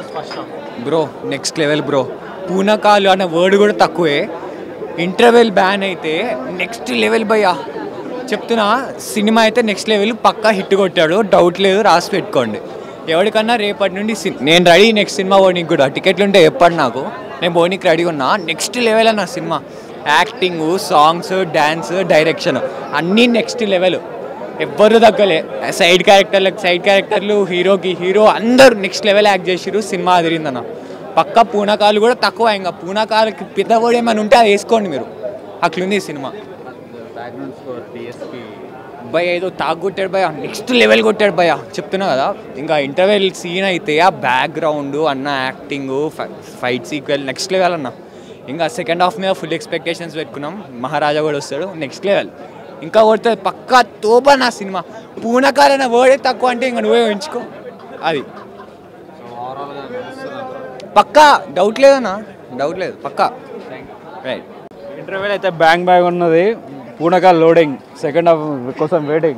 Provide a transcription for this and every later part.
Bro next level bro పూనకాలు అన్న word కూడా తక్కువే ఇంటర్వెల్ బ్యాన్ అయితే నెక్స్ట్ లెవెల్ భయ్యా చెప్తున్నా సినిమా అయితే నెక్స్ట్ లెవెల్ పక్కా హిట్ కొట్టాడు డౌట్ లేదు రాసి పెట్టుకోండి ఎవరికన్నా రేపటి నుండి సి- నేను రెడీ నెక్స్ట్ సినిమా పోనీకి కూడా టికెట్లు ఉంటే చెప్పండి నాకు నేను పోనీకి రెడీ ఉన్నా నెక్స్ట్ లెవెల్ అన్న సినిమా యాక్టింగ్ సాంగ్స్ డ్యాన్స్ డైరెక్షన్ అన్నీ నెక్స్ట్ లెవెల్ ఎవ్వరు తగ్గలే సైడ్ క్యారెక్టర్లకు సైడ్ క్యారెక్టర్లు హీరోకి హీరో అందరూ నెక్స్ట్ లెవెల్ యాక్ట్ చేసిరు సినిమా అదిరిందన్న పక్క పూనకాలు కూడా తక్కువ ఇంకా పూనకాలకి పెద్దవాడు ఏమైనా ఉంటే అది వేసుకోండి మీరు అట్లుంది ఈ సినిమా భయ ఏదో తాగు కొట్టాడు భయ నెక్స్ట్ లెవెల్ కొట్టాడు భయ చెప్తున్నా కదా ఇంకా ఇంటర్వెల్ సీన్ అయితే ఆ బ్యాక్గ్రౌండ్ అన్న acting fight sequel next level అన్న ఇంకా సెకండ్ హాఫ్ మీద ఫుల్ ఎక్స్పెక్టేషన్స్ పెట్టుకున్నాం మహారాజా కూడా వస్తాడు నెక్స్ట్ లెవెల్ ఇంకా కొడితే పక్కా తోబా నా సినిమా పూనకాలన్న వర్డే తక్కువ అంటే ఇంకా నువ్వే ఉంచుకో అది పక్కా డౌట్ లేదన్నా డౌట్ లేదు పక్కా రైట్ ఇంటర్వ్యూల్ అయితే బ్యాంగ్ బ్యాంగ్ ఉన్నది పూనక లోడింగ్ సెకండ్ హాఫ్ కోసం వెయిటింగ్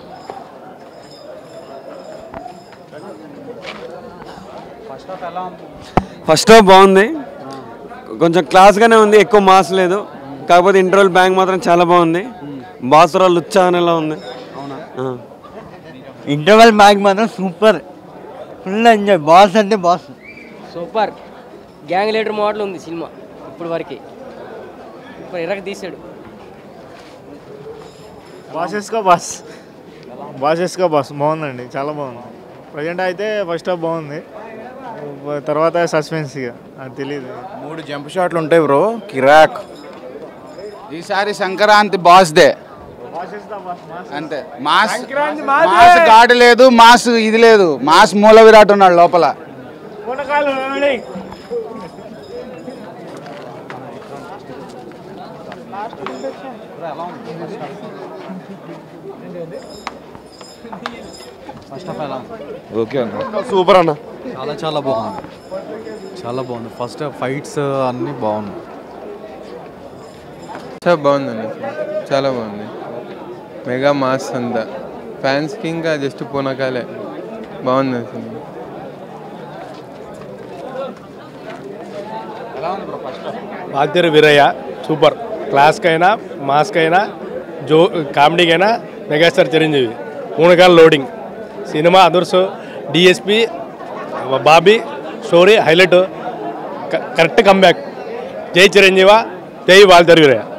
ఫస్ట్ హాఫ్ బాగుంది కొంచెం క్లాస్గానే ఉంది ఎక్కువ మాస్ లేదు కాకపోతే ఇంటర్వెల్ బ్యాంక్ మాత్రం చాలా బాగుంది బాసురా లుచ్చా అనేలా ఉంది ఆ. ఇంటర్వెల్ బ్యాగ్ మాత్రం సూపర్ ఫుల్ ఎంజాయ్ బాస్ అంటే boss super gang leader model ఉంది సినిమా ఇప్పుడు వరకు ఇప్పుడు ఇరగ తీసాడు బాసెస్గా బాస్ బాసెస్గా బాస్ బాగుందండి చాలా బాగుంది ప్రజెంట్ అయితే ఫస్ట్ హాఫ్ బాగుంది తర్వాత సస్పెన్స్ ఇక అది తెలియదు మూడు జంప్ షాట్లు ఉంటాయి బ్రో కిరాక్ ఈసారి సంక్రాంతి బాస్ దే అంతే మాస్ మాస్ గాడి లేదు మాస్ ఇది లేదు మాస్ మూల విరాట్ ఉన్నాడు లోపల ఓకే అన్న సూపర్ అన్న చాలా చాలా బాగుంది చాలా బాగుంది ఫస్ట్ ఫైట్స్ అన్నీ బాగున్నాయి చాలా బాగుందండి చాలా బాగుంది మెగా మాస్ అంతా ఫ్యాన్స్కి ఇంకా జస్ట్ పూనకాలే బాగుంది అసలు వాద్యరు వీరయ్య సూపర్ క్లాస్కైనా మాస్కైనా జో కామెడీకైనా మెగాస్టార్ చిరంజీవి పూనకాల లోడింగ్ సినిమా others DSP Bobby story highlight correct comeback జై చిరంజీవ జై వాల్తెరు వీరయ్య